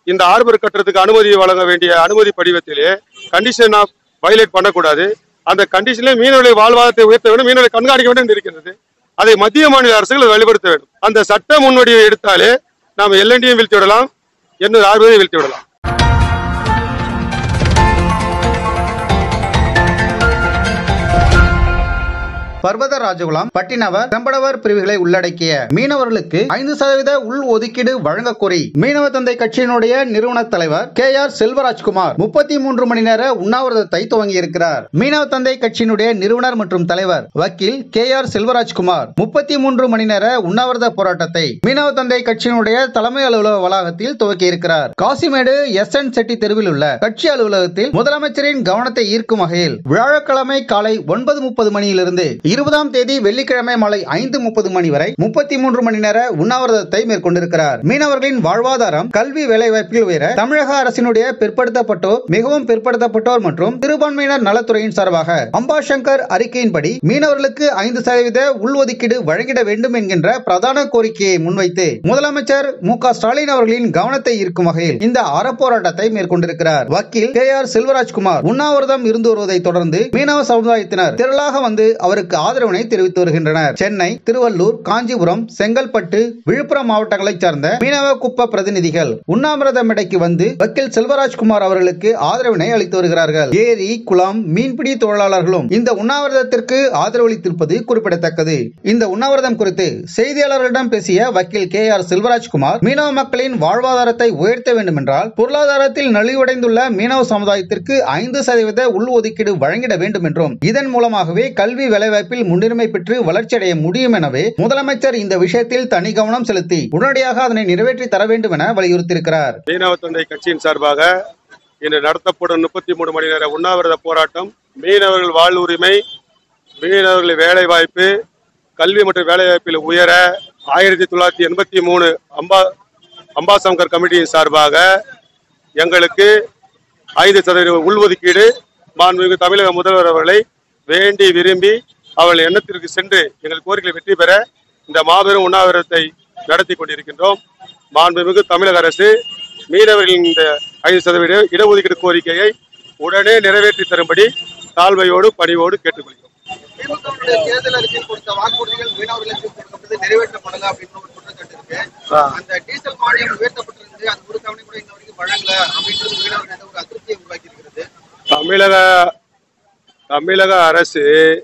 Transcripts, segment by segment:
இந்த ஆர்பர் கட்டுறதுக்கு அனுமதி வழங்க வேண்டிய அனுமதி படிவத்திலே கண்டிஷன் ஆஃப் வயலேட் பண்ணக்கூடாது அந்த கண்டிஷன்ல மீனவர்களை வாழ்வாதாரத்தை உயர்த்த வேண்டும் மீனவர்களை கண்காணிக்க வேண்டும் என்று இருக்கிறது அதை மத்திய மாநில அரசுகள் வெளிப்படுத்த வேண்டும் அந்த சட்ட முன்வடிவை எடுத்தாலே நாம் எல்என்டியும் வீழ்த்தி விடலாம் என்ன ஆர்வத்தை வீழ்த்தி விடலாம் பர்வத ராஜகுலம் பட்டினவர் செம்படவர் பிரிவுகளை உள்ளடக்கிய மீனவர்களுக்கு ஐந்து சதவீத உள் ஒதுக்கீடு வழங்க கோரி மீனவ தந்தை கட்சியினுடைய நிறுவன தலைவர் கே ஆர் செல்வராஜ்குமார் முப்பத்தி மூன்று மணி நேர உண்ணாவிரதத்தை துவங்கியிருக்கிறார் மீனவ தந்தை கட்சியினுடைய நிறுவனர் மற்றும் தலைவர் வக்கீல் கே ஆர் செல்வராஜ்குமார் முப்பத்தி மூன்று மணி நேர உண்ணாவிரத போராட்டத்தை மீனவ தந்தை கட்சியினுடைய தலைமை அலுவலக வளாகத்தில் துவக்கியிருக்கிறார் காசிமேடு எஸ் என் செட்டி தெருவில் உள்ள கட்சி அலுவலகத்தில் முதலமைச்சரின் கவனத்தை ஈர்க்கும் வகையில் வியாழக்கிழமை காலை ஒன்பது முப்பது மணியிலிருந்து இருபதாம் தேதி வெள்ளிக்கிழமை மாலை ஐந்து முப்பது மணி வரை முப்பத்தி மூன்று மணி நேர உண்ணாவிரதத்தை மேற்கொண்டிருக்கிறார் மீனவர்களின் வாழ்வாதாரம் கல்வி வேலைவாய்ப்பில் உயர தமிழக அரசினுடைய பிற்படுத்தப்பட்டோர் மிகவும் பிற்படுத்தப்பட்டோர் மற்றும் சிறுபான்மையினர் நலத்துறையின் சார்பாக அம்பாசங்கர் அறிக்கையின்படி மீனவர்களுக்கு ஐந்து சதவீத உள்ஒதுக்கீடு வழங்கிட வேண்டும் என்கின்ற பிரதான கோரிக்கையை முன்வைத்து முதலமைச்சர் மு க ஸ்டாலின் அவர்களின் கவனத்தை ஈர்க்கும் வகையில் இந்த அறப்போராட்டத்தை மேற்கொண்டிருக்கிறார் வக்கீல் கே ஆர் செல்வராஜ்குமார் உண்ணாவிரதம் இருந்து வருவதை தொடர்ந்து மீனவ சமுதாயத்தினர் திரளாக வந்து அவருக்கு ஆதரவினை தெரிவித்து வருகின்றனர் சென்னை திருவள்ளூர் காஞ்சிபுரம் செங்கல்பட்டு விழுப்புரம் மாவட்டங்களைச் சார்ந்த மீனவ குப்ப பிரதிநிதிகள் உண்ணாமிரத மேடைக்கு வந்து வக்கீல் செல்வராஜ்குமார் அவர்களுக்கு ஆதரவினை அளித்து வருகிறார்கள் ஏரி குளம் மீன்பிடி தொழிலாளர்களும் இந்த உண்ணாவிரதத்திற்கு ஆதரவளித்திருப்பது குறிப்பிடத்தக்கது இந்த உண்ணாவிரதம் குறித்து செய்தியாளர்களிடம் பேசிய வக்கீல் கே ஆர் செல்வராஜ்குமார் மீனவ மக்களின் வாழ்வாதாரத்தை உயர்த்த வேண்டும் என்றால் பொருளாதாரத்தில் நலிவடைந்துள்ள மீனவ சமுதாயத்திற்கு ஐந்து சதவீத உள் ஒதுக்கீடு வழங்கிட வேண்டும் என்றும் இதன் மூலமாகவே கல்வி வேலைவாய்ப்பில் முன்னுரிமை பெற்று வளர்ச்சியடைய முடியும் எனவே முதலமைச்சர் இந்த விஷயத்தில் தனி கவனம் செலுத்தி உடனடியாக அதனை நிறைவேற்றி தர வேண்டும் என வலியுறுத்தியிருக்கிறார் மீனவ தொண்டை கட்சியின் சார்பாக இன்று நடத்தப்படும் முப்பத்தி மூணு மணி நேர உண்ணாவிரத போராட்டம் மீனவர்கள் வாழ்வுரிமை மீனவர்கள் வேலை வாய்ப்பு கல்வி மற்றும் வேலை வாய்ப்பில் உயர ஆயிரத்தி தொள்ளாயிரத்தி எண்பத்தி மூணு அம்பா அம்பாசங்கர் கமிட்டியின் சார்பாக எங்களுக்கு ஐந்து சதவீத உள்ஒதுக்கீடு மாண்புமிகு தமிழக முதல்வர் அவர்களை வேண்டி விரும்பி அவர்கள் எண்ணத்திற்கு சென்று எங்கள் கோரிக்கை வெற்றி பெற இந்த மாபெரும் உண்ணாவிரதத்தை நடத்தி கொண்டிருக்கின்றோம் மாண்புமிகு தமிழக அரசு மீனவர்களின் இந்த ஐந்து சதவீத இடஒதுக்கீடு கோரிக்கையை உடனே நிறைவேற்றி தரும்படி தாழ்மையோடு பணிவோடு கேட்டுக்கொள்கிறோம் திமுகவுடைய தேர்தல் அறிக்கையில் கொடுத்த வாக்குறுதிகள் மீனவர்களுக்கு கொடுக்கப்பட்டது நிறைவேற்றப்படல அப்படின்னு ஒரு குற்றச்சாட்டு இருக்கு ஆ. அந்த டீசல் மானியம் உயர்த்தப்பட்டிருந்து அது ஒரு தவணை கூட இன்ன வரைக்கும் வழங்கல அப்படின்றது மீனவர்கள் ஒரு அதிருப்தியை உருவாக்கி இருக்கிறது தமிழக தமிழக அரசு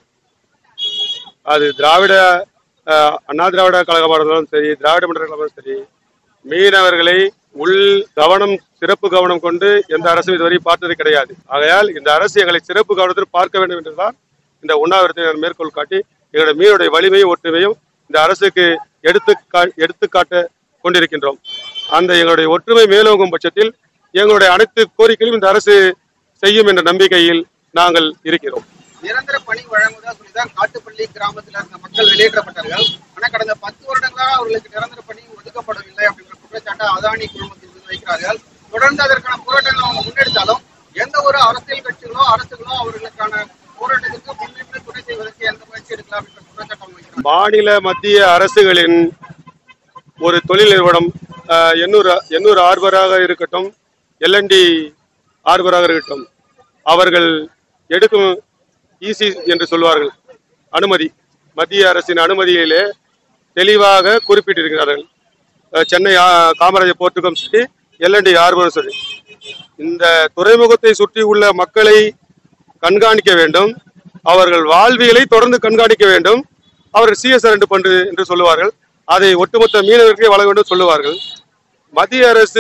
அது திராவிட அஹ், அண்ணா திராவிட கழகமாக இருந்தாலும் சரி திராவிட மன்ற கழகமாக சரி மீனவர்களை உள் கவனம் சிறப்பு கவனம் கொண்டு எந்த அரசும் இதுவரை பார்த்தது கிடையாது ஆகையால் இந்த அரசு எங்களை சிறப்பு கவனத்தில் பார்க்க வேண்டும் என்றுதான் இந்த உண்ணாவிரத்தை நான் மேற்கோள் காட்டி எங்களுடைய மீனுடைய வலிமையும் ஒற்றுமையும் இந்த அரசுக்கு எடுத்து கா- எடுத்துக்காட்ட கொண்டிருக்கின்றோம் அந்த எங்களுடைய ஒற்றுமை மேலோங்கும் பட்சத்தில் எங்களுடைய அனைத்து கோரிக்கைகளும் இந்த அரசு செய்யும் என்ற நம்பிக்கையில் நாங்கள் இருக்கிறோம் நிரந்தர பணி வழங்குவதா சொல்லிதான் காட்டுப்பள்ளி கிராமத்தில் இருந்த மக்கள் வெளியேற்றப்பட்டார்கள் ஆனா கடந்த பத்து வருடங்களாக அவர்களுக்கு நிரந்தர பணி ஒதுக்கப்படவில்லை அப்படின்ற குற்றச்சாட்டை அதானி குழுமத்தில் இருந்து வைக்கிறார்கள் தொடர்ந்து அதற்கான போராட்டங்கள் அவங்க முன்னெடுத்தாலும் எந்த ஒரு அரசியல் கட்சிகளோ அரசுகளோ அவர்களுக்கான போராட்டத்துக்கு முன்னின்று துணை செய்வதற்கு எந்த முயற்சி எடுக்கலாம் அப்படின்ற குற்றச்சாட்டை அவங்க வைக்கிறாங்க மாநில மத்திய அரசுகளின் ஒரு தொழில் நிறுவனம் அஹ், எண்ணூர் எண்ணூர் ஆர்பராக இருக்கட்டும் எல்என்டி ஆர்பராக இருக்கட்டும் அவர்கள் எடுக்கும் இசி என்று சொல்வார்கள் அனுமதி மத்திய அரசின் அனுமதியிலே தெளிவாக குறிப்பிட்டிருக்கிறார்கள் அஹ், சென்னை ஆ, காமராஜர் போர்ட்டுக்கும் சரி எல்என்டி ஆர்பரும் சரி இந்த துறைமுகத்தை சுற்றி உள்ள மக்களை கண்காணிக்க வேண்டும் அவர்கள் வாழ்வியலை தொடர்ந்து கண்காணிக்க வேண்டும் அவர்கள் சிஎஸ்ஆர் என்று பண்டு என்று சொல்லுவார்கள் அதை ஒட்டுமொத்த மீனவர்களுக்கே வழங்க வேண்டும் சொல்லுவார்கள் மத்திய அரசு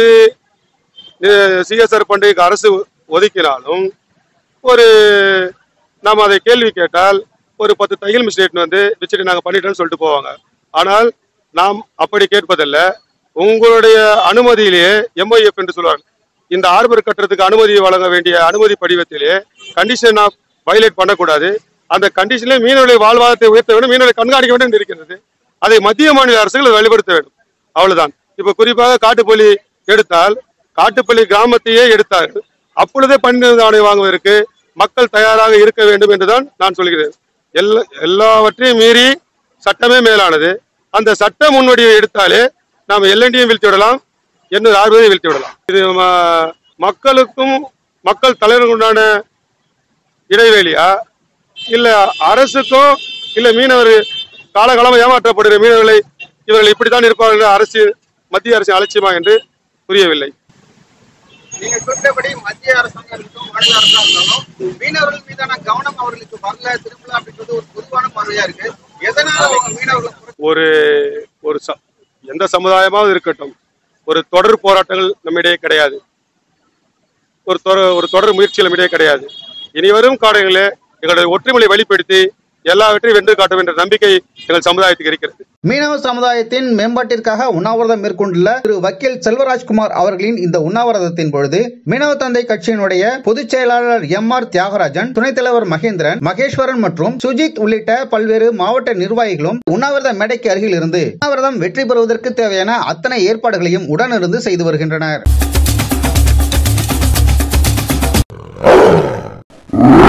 சிஎஸ்ஆர் பண்டிகைக்கு அரசு ஒதுக்கினாலும் ஒரு நாம் அதை கேள்வி கேட்டால் ஒரு பத்து தையல் மிஷின் வந்து வச்சுட்டு நாங்கள் பண்ணிட்டோம்னு சொல்லிட்டு போவாங்க ஆனால் நாம் அப்படி கேட்பதல்ல உங்களுடைய அனுமதியிலேயே எம்ஐஎஃப் என்று சொல்வார்கள் இந்த ஆர்பர் கட்டுறதுக்கு அனுமதி வழங்க வேண்டிய அனுமதி படிவத்திலே கண்டிஷன் ஆஃப் வயலேட் பண்ணக்கூடாது அந்த கண்டிஷன்ல மீனவர்களை வாழ்வாதாரத்தை உயர்த்த வேண்டும் மீனவர்களை கண்காணிக்க வேண்டும் என்று இருக்கிறது அதை மத்திய மாநில அரசுகள் வெளிப்படுத்த வேண்டும் அவ்வளவுதான் இப்ப குறிப்பாக காட்டுப்பள்ளி எடுத்தால் காட்டுப்பள்ளி கிராமத்தையே எடுத்தார்கள் அப்பொழுதே பன்னிரண்டு ஆணை வாங்குவதற்கு மக்கள் தயாராக இருக்க வேண்டும் என்றுதான் நான் சொல்கிறேன் எல்லா எல்லாவற்றையும் மீறி சட்டமே மேலானது அந்த சட்ட முன்வடிவை எடுத்தாலே நாம் எல்என்டியும் வீழ்த்தி விடலாம் எண்ணூறு அறுபதை வீழ்த்தி விடலாம் இது ம- மக்களுக்கும் மக்கள் தலைவர்களுக்கு உண்டான இடைவெளியா இல்ல அரசுக்கும் இல்ல மீனவர் காலகாலமாக ஏமாற்றப்படுகிற மீனவர்களை இவர்கள் இப்படித்தான் இருப்பார்கள் என்று அரசு மத்திய அரசின் அலட்சியமா என்று புரியவில்லை நீங்க குறிப்பிட்டபடி மத்திய அரசாங்கம் இருக்கட்டும் மாநில அரசாங்கம் இருந்தாலும் மீனவர்கள் மீதான கவனம் அவர்களுக்கு வரல திரும்பல அப்படின்றது ஒரு பொதுவான பார்வையா இருக்கு எதனால அவங்க மீனவர்கள் புற- ஒரு ஒரு ச- எந்த சமுதாயமாவது இருக்கட்டும் ஒரு தொடர் போராட்டங்கள் நம்மிடையே கிடையாது ஒரு தொடர் ஒரு தொடர் முயற்சிகள் நம்மிடையே கிடையாது இனி வரும் காலங்களிலே எங்களுடைய ஒற்றுமையை வெளிப்படுத்தி எல்லாவற்றையும் வென்று காட்டும் என்ற நம்பிக்கை எங்கள் சமுதாயத்துக்கு இருக்கிறது மீனவ சமுதாயத்தின் மேம்பாட்டிற்காக உண்ணாவிரதம் மேற்கொண்டுள்ள திரு வக்கீல் செல்வராஜ்குமார் அவர்களின் இந்த உண்ணாவிரதத்தின் பொழுது மீனவ தந்தை கட்சியினுடைய பொதுச் செயலாளர் எம் ஆர் தியாகராஜன் துணைத் தலைவர் மகேந்திரன் மகேஸ்வரன் மற்றும் சுஜித் உள்ளிட்ட பல்வேறு மாவட்ட நிர்வாகிகளும் உண்ணாவிரத மேடைக்கு அருகில் இருந்து உண்ணாவிரதம் வெற்றி பெறுவதற்கு தேவையான அத்தனை ஏற்பாடுகளையும் உடனிருந்து செய்து வருகின்றனர்